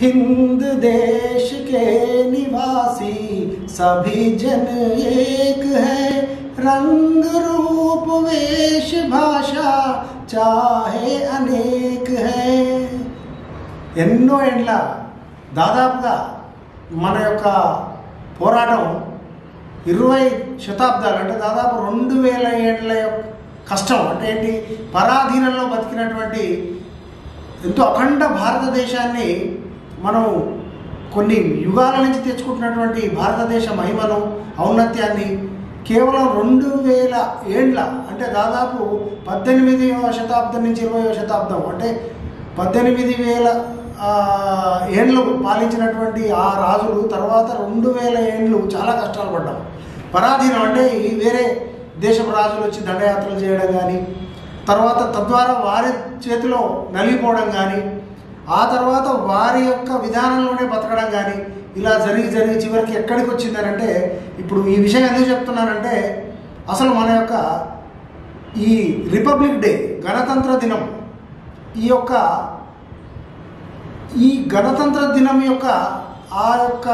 हिंद देश के निवासी सभी जन एक है रंग रूप वेश भाषा चाहे అనేక है ఎన్నో ఏండ్ల దాదాపుగా మన యొక్క పోరాటం ఇరవై శతాబ్దాలు అంటే దాదాపు రెండు వేల ఏళ్ళ యొక్క కష్టం అంటే ఏంటి పరాధీనంలో బతికినటువంటి ఎంతో అఖండ భారతదేశాన్ని మనం కొన్ని యుగాల నుంచి తెచ్చుకుంటున్నటువంటి భారతదేశ మహిమను ఔన్నత్యాన్ని కేవలం రెండు వేల ఏండ్ల అంటే దాదాపు పద్దెనిమిదవ శతాబ్దం నుంచి ఇరవయవ శతాబ్దం అంటే పద్దెనిమిది వేల ఆ, ఏండ్లు పాలించినటువంటి ఆ రాజులు తర్వాత రెండు వేల ఏండ్లు చాలా కష్టాలు పడ్డాం పరాధీనం అంటే ఈ వేరే దేశపు రాజులు వచ్చి దండయాత్రలు చేయడం కానీ తర్వాత తద్వారా వారి చేతిలో నలిగిపోవడం కానీ ఆ తర్వాత వారి యొక్క విధానంలోనే బతకడం కానీ ఇలా జరిగి జరిగి చివరికి ఎక్కడికి వచ్చిందనంటే ఇప్పుడు ఈ విషయం ఎందుకు చెప్తున్నానంటే అసలు మన యొక్క ఈ రిపబ్లిక్ డే గణతంత్ర దినం ఈ యొక్క ఈ గణతంత్ర దినం యొక్క ఆ యొక్క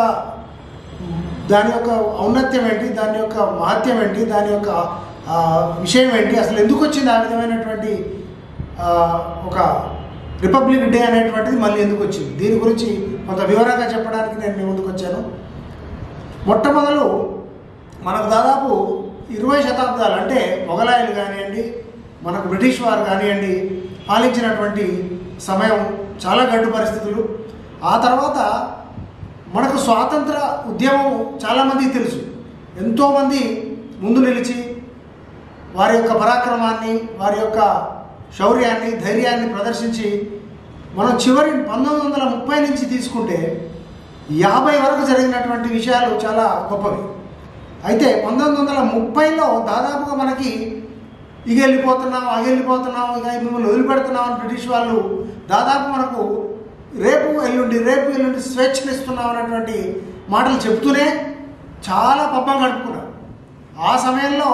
దాని యొక్క ఔన్నత్యం ఏంటి దాని యొక్క మహత్యం ఏంటి దాని యొక్క ఆ, విషయం ఏంటి అసలు ఎందుకు వచ్చింది ఆ విధమైనటువంటి ఆ, ఒక రిపబ్లిక్ డే అనేటువంటిది మళ్ళీ ఎందుకు వచ్చింది దీని గురించి కొంత వివరంగా చెప్పడానికి నేను మీ ముందుకు వచ్చాను మొట్టమొదలు మనకు దాదాపు ఇరవై శతాబ్దాలు అంటే మొఘలాయలు కానివ్వండి మనకు బ్రిటిష్ వారు కానివ్వండి పాలించినటువంటి సమయం చాలా గడ్డు పరిస్థితులు ఆ తర్వాత మనకు స్వాతంత్ర ఉద్యమం చాలామందికి తెలుసు ఎంతోమంది ముందు నిలిచి వారి యొక్క పరాక్రమాన్ని వారి యొక్క శౌర్యాన్ని ధైర్యాన్ని ప్రదర్శించి మనం చివరి పంతొమ్మిది వందల ముప్పై నుంచి తీసుకుంటే యాభై వరకు జరిగినటువంటి విషయాలు చాలా గొప్పవి అయితే పంతొమ్మిది వందల ముప్పైలో దాదాపుగా మనకి ఇక వెళ్ళిపోతున్నాం అగ వెళ్ళిపోతున్నాం ఇక మిమ్మల్ని వదిలిపెడుతున్నాం అని బ్రిటిష్ వాళ్ళు దాదాపు మనకు రేపు ఎల్లుండి రేపు ఎల్లుండి స్వేచ్ఛను ఇస్తున్నాం అన్నటువంటి మాటలు చెప్తూనే చాలా పబ్బం గడుపుకున్నాం ఆ సమయంలో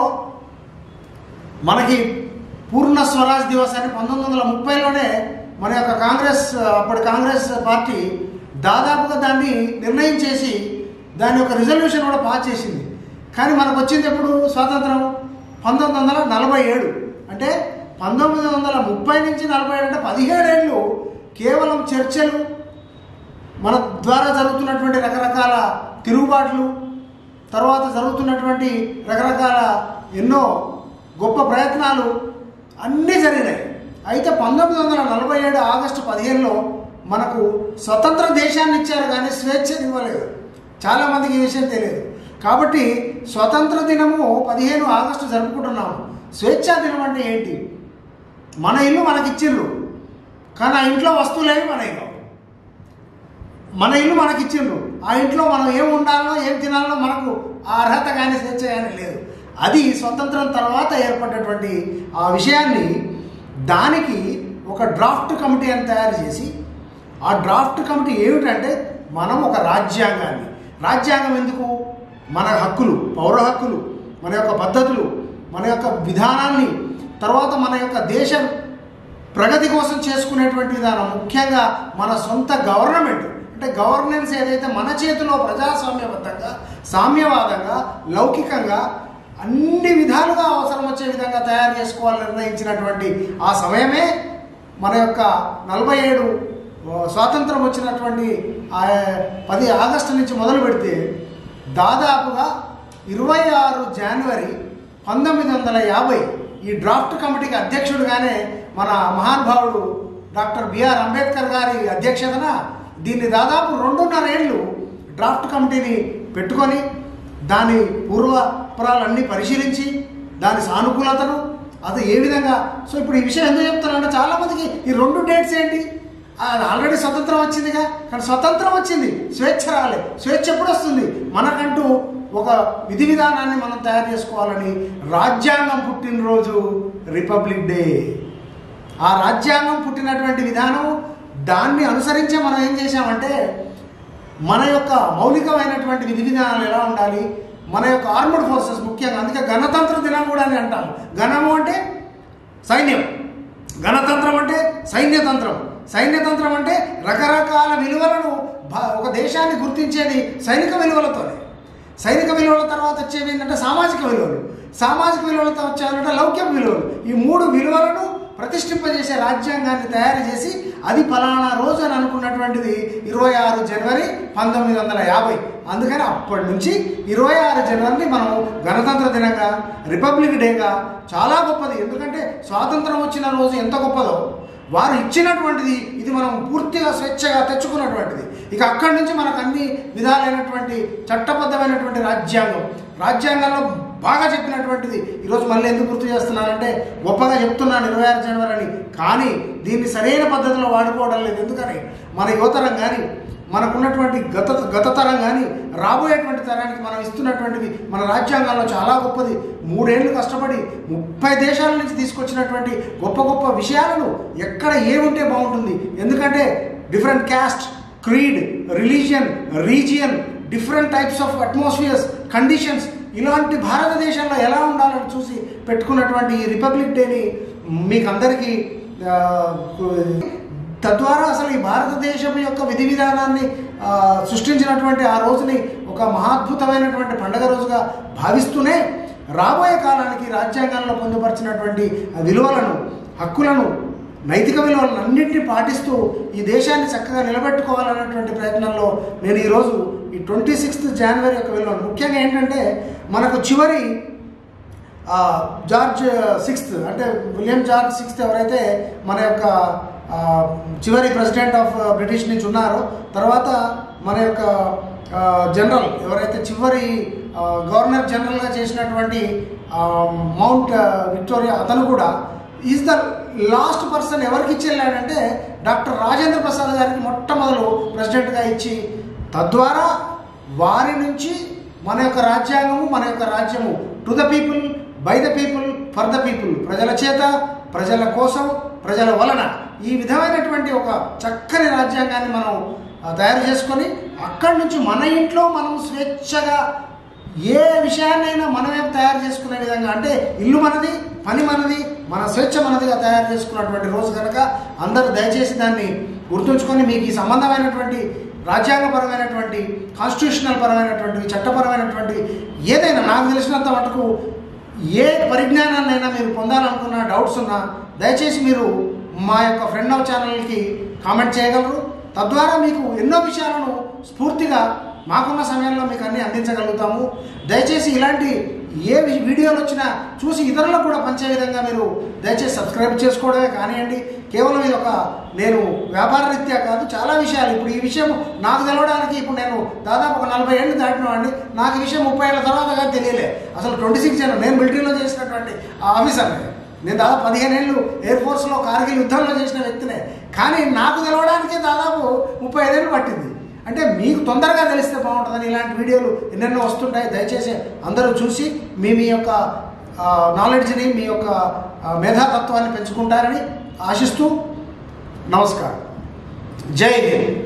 మనకి పూర్ణ స్వరాజ్ దివస్ అని పంతొమ్మిది వందల ముప్పైలోనే మన యొక్క కాంగ్రెస్ అప్పటి కాంగ్రెస్ పార్టీ దాదాపుగా దాన్ని నిర్ణయం చేసి దాని యొక్క రిజల్యూషన్ కూడా పాస్ చేసింది కానీ మనకు వచ్చింది ఎప్పుడు స్వాతంత్రం పంతొమ్మిది వందల నలభై ఏడు అంటే పంతొమ్మిది వందల ముప్పై నుంచి నలభై ఏడు అంటే పదిహేడేళ్ళు కేవలం చర్చలు మన ద్వారా జరుగుతున్నటువంటి రకరకాల తిరుగుబాట్లు తర్వాత జరుగుతున్నటువంటి రకరకాల ఎన్నో గొప్ప ప్రయత్నాలు అన్నీ జరిగినాయి అయితే పంతొమ్మిది వందల నలభై ఏడు ఆగస్టు పదిహేనులో మనకు స్వతంత్ర దేశాన్ని ఇచ్చారు కానీ స్వేచ్ఛని ఇవ్వలేదు చాలామందికి ఈ విషయం తెలియదు కాబట్టి స్వతంత్ర దినము పదిహేను ఆగస్టు జరుపుకుంటున్నాము స్వేచ్ఛా దినం అంటే ఏంటి మన ఇల్లు మనకి ఇచ్చిండ్రు కానీ ఆ ఇంట్లో వస్తువులేవి మన ఇల్లు మన ఇల్లు మనకి ఇచ్చిండ్రు ఆ ఇంట్లో మనం ఏం ఉండాలో ఏం తినాలో మనకు ఆ అర్హత కానీ స్వేచ్ఛ కానీ లేదు అది స్వతంత్రం తర్వాత ఏర్పడినటువంటి ఆ విషయాన్ని దానికి ఒక డ్రాఫ్ట్ కమిటీ అని తయారు చేసి ఆ డ్రాఫ్ట్ కమిటీ ఏమిటంటే మనం ఒక రాజ్యాంగాన్ని రాజ్యాంగం ఎందుకు మన హక్కులు పౌర హక్కులు మన యొక్క పద్ధతులు మన యొక్క విధానాన్ని తర్వాత మన యొక్క దేశం ప్రగతి కోసం చేసుకునేటువంటి విధానం ముఖ్యంగా మన సొంత గవర్నమెంట్ అంటే గవర్నెన్స్ ఏదైతే మన చేతిలో ప్రజాస్వామ్యబద్ధంగా సామ్యవాదంగా లౌకికంగా అన్ని విధాలుగా అవసరం వచ్చే విధంగా తయారు చేసుకోవాలని నిర్ణయించినటువంటి ఆ సమయమే మన యొక్క నలభై ఏడు స్వాతంత్రం వచ్చినటువంటి ఆ పది ఆగస్టు నుంచి మొదలు పెడితే దాదాపుగా ఇరవై ఆరు జనవరి పంతొమ్మిది వందల యాభై ఈ డ్రాఫ్ట్ కమిటీకి అధ్యక్షుడుగానే మన మహానుభావుడు డాక్టర్ బిఆర్ అంబేద్కర్ గారి అధ్యక్షతన దీన్ని దాదాపు రెండున్నర ఏళ్ళు డ్రాఫ్ట్ కమిటీని పెట్టుకొని దాని పూర్వపురాలన్నీ పరిశీలించి దాని సానుకూలతను అది ఏ విధంగా సో ఇప్పుడు ఈ విషయం ఎందుకు చెప్తానంటే చాలామందికి ఈ రెండు డేట్స్ ఏంటి ఆల్రెడీ స్వతంత్రం వచ్చిందిగా కానీ స్వతంత్రం వచ్చింది స్వేచ్ఛ రాలే స్వేచ్ఛ ఎప్పుడు వస్తుంది మనకంటూ ఒక విధి విధానాన్ని మనం తయారు చేసుకోవాలని రాజ్యాంగం పుట్టినరోజు రిపబ్లిక్ డే ఆ రాజ్యాంగం పుట్టినటువంటి విధానం దాన్ని అనుసరించే మనం ఏం చేశామంటే మన యొక్క మౌలికమైనటువంటి విధి విధానాలు ఎలా ఉండాలి మన యొక్క ఆర్మడ్ ఫోర్సెస్ ముఖ్యంగా అందుకే గణతంత్ర దినం కూడా అని అంటాము గణము అంటే సైన్యం గణతంత్రం అంటే సైన్యతంత్రం సైన్యతంత్రం అంటే రకరకాల విలువలను భా- ఒక దేశాన్ని గుర్తించేది సైనిక విలువలతోనే సైనిక విలువల తర్వాత వచ్చేవి ఏంటంటే సామాజిక విలువలు సామాజిక విలువలతో వచ్చేవాలంటే లౌక్య విలువలు ఈ మూడు విలువలను ప్రతిష్ఠింపజేసే రాజ్యాంగాన్ని తయారు చేసి అది ఫలానా రోజు అని అనుకున్నటువంటిది ఇరవై ఆరు జనవరి పంతొమ్మిది వందల యాభై అందుకని అప్పటి నుంచి ఇరవై ఆరు జనవరిని మనం గణతంత్ర దినంగా రిపబ్లిక్ డేగా చాలా గొప్పది ఎందుకంటే స్వాతంత్రం వచ్చిన రోజు ఎంత గొప్పదో వారు ఇచ్చినటువంటిది ఇది మనం పూర్తిగా స్వేచ్ఛగా తెచ్చుకున్నటువంటిది ఇక అక్కడి నుంచి మనకు అన్ని విధాలైనటువంటి చట్టబద్ధమైనటువంటి రాజ్యాంగం రాజ్యాంగంలో బాగా చెప్పినటువంటిది ఈరోజు మళ్ళీ ఎందుకు గుర్తు చేస్తున్నానంటే గొప్పగా చెప్తున్నాను ఇరవై ఆరు జనవరి అని కానీ దీన్ని సరైన పద్ధతిలో వాడుకోవడం లేదు ఎందుకని మన యువతరం కానీ మనకున్నటువంటి గత గత తరం కానీ రాబోయేటువంటి తరానికి మనం ఇస్తున్నటువంటివి మన రాజ్యాంగాల్లో చాలా గొప్పది మూడేళ్లు కష్టపడి ముప్పై దేశాల నుంచి తీసుకొచ్చినటువంటి గొప్ప గొప్ప విషయాలను ఎక్కడ ఏముంటే బాగుంటుంది ఎందుకంటే different caste creed religion region different types of atmospheres conditions ఇలాంటి భారతదేశంలో ఎలా ఉండాలని చూసి పెట్టుకున్నటువంటి ఈ రిపబ్లిక్ డేని మీకు అందరికీ ఆ, తద్వారా అసలు ఈ భారతదేశం యొక్క విధి విధానాన్ని ఆ, సృష్టించినటువంటి ఆ రోజుని ఒక మహాద్భుతమైనటువంటి పండగ రోజుగా భావిస్తూనే రాబోయే కాలానికి రాజ్యాంగంలో పొందుపరిచినటువంటి ఆ విలువలను హక్కులను నైతిక విలువలను అన్నింటినీ పాటిస్తూ ఈ దేశాన్ని చక్కగా నిలబెట్టుకోవాలన్నటువంటి ప్రయత్నంలో నేను ఈరోజు ఈ ట్వంటీ సిక్స్త్ జనవరి యొక్క విలువను ముఖ్యంగా ఏంటంటే మనకు చివరి ఆ, జార్జ్ సిక్స్త్ అంటే విలియం జార్జ్ సిక్స్త్ ఎవరైతే మన యొక్క ఆ, చివరి ప్రెసిడెంట్ ఆఫ్ బ్రిటిష్ నుంచి ఉన్నారో తర్వాత మన యొక్క ఆ, జనరల్ ఎవరైతే చివరి ఆ, గవర్నర్ జనరల్గా చేసినటువంటి ఆ, మౌంట్ ఆ, విక్టోరియా అతను కూడా ఈజ్ ద లాస్ట్ పర్సన్ ఎవరికి ఇచ్చి వెళ్ళాడంటే డాక్టర్ రాజేంద్ర ప్రసాద్ గారికి మొట్టమొదలు ప్రెసిడెంట్గా ఇచ్చి తద్వారా వారి నుంచి మన యొక్క రాజ్యాంగము మన యొక్క రాజ్యము to the people by the people for the people ప్రజల చేత ప్రజల కోసం ప్రజల వలన ఈ విధమైనటువంటి ఒక చక్కని రాజ్యాంగాన్ని మనం ఆ, తయారు చేసుకొని అక్కడి నుంచి మన ఇంట్లో మనం స్వేచ్ఛగా ఏ విషయాన్నైనా మనమే తయారు చేసుకునే విధంగా అంటే ఇల్లు మనది పని మనది మన స్వేచ్ఛ మనదిగా తయారు చేసుకున్నటువంటి రోజు కనుక అందరూ దయచేసి దాన్ని గుర్తుంచుకొని మీకు ఈ సంబంధమైనటువంటి రాజ్యాంగపరమైనటువంటి కాన్స్టిట్యూషనల్ పరమైనటువంటి చట్టపరమైనటువంటి ఏదైనా నాకు తెలిసినంత మటుకు ఏ పరిజ్ఞానాన్నైనా మీరు పొందాలనుకున్న డౌట్స్ ఉన్నా దయచేసి మీరు మా యొక్క ఫ్రెండ్ ఆఫ్ ఛానల్కి కామెంట్ చేయగలరు తద్వారా మీకు ఎన్నో విషయాలను స్ఫూర్తిగా మాకున్న సమయంలో మీకు అన్ని అందించగలుగుతాము దయచేసి ఇలాంటి ఏ వి- వీడియోలు వచ్చినా చూసి ఇతరులకు కూడా పంచే విధంగా మీరు దయచేసి సబ్స్క్రైబ్ చేసుకోవడమే కానివ్వండి కేవలం ఇది ఒక నేను వ్యాపార రీత్యా కాదు చాలా విషయాలు ఇప్పుడు ఈ విషయం నాకు తెలవడానికి ఇప్పుడు నేను దాదాపు ఒక నలభై ఏళ్ళు దాటినవాడిని నాకు ఈ విషయం ముప్పై ఏళ్ళ తర్వాత కానీ తెలియలే అసలు ట్వంటీ సిక్స్ జన నేను మిలిటరీలో చేసినటువంటి ఆ ఆఫీసర్ని నేను దాదాపు పదిహేను ఏళ్ళు ఎయిర్ ఫోర్స్లో కార్గిల్ యుద్ధంలో చేసిన వ్యక్తినే కానీ నాకు తెలవడానికే దాదాపు ముప్పై ఐదేళ్ళు పట్టింది అంటే మీకు తొందరగా తెలిస్తే బాగుంటుందని ఇలాంటి వీడియోలు ఎన్నెన్నో వస్తుంటాయి దయచేసి అందరూ చూసి మీ మీ యొక్క నాలెడ్జ్ని మీ యొక్క ఆ, మేధాతత్వాన్ని పెంచుకుంటారని ఆశిస్తూ నమస్కారం జై హింద్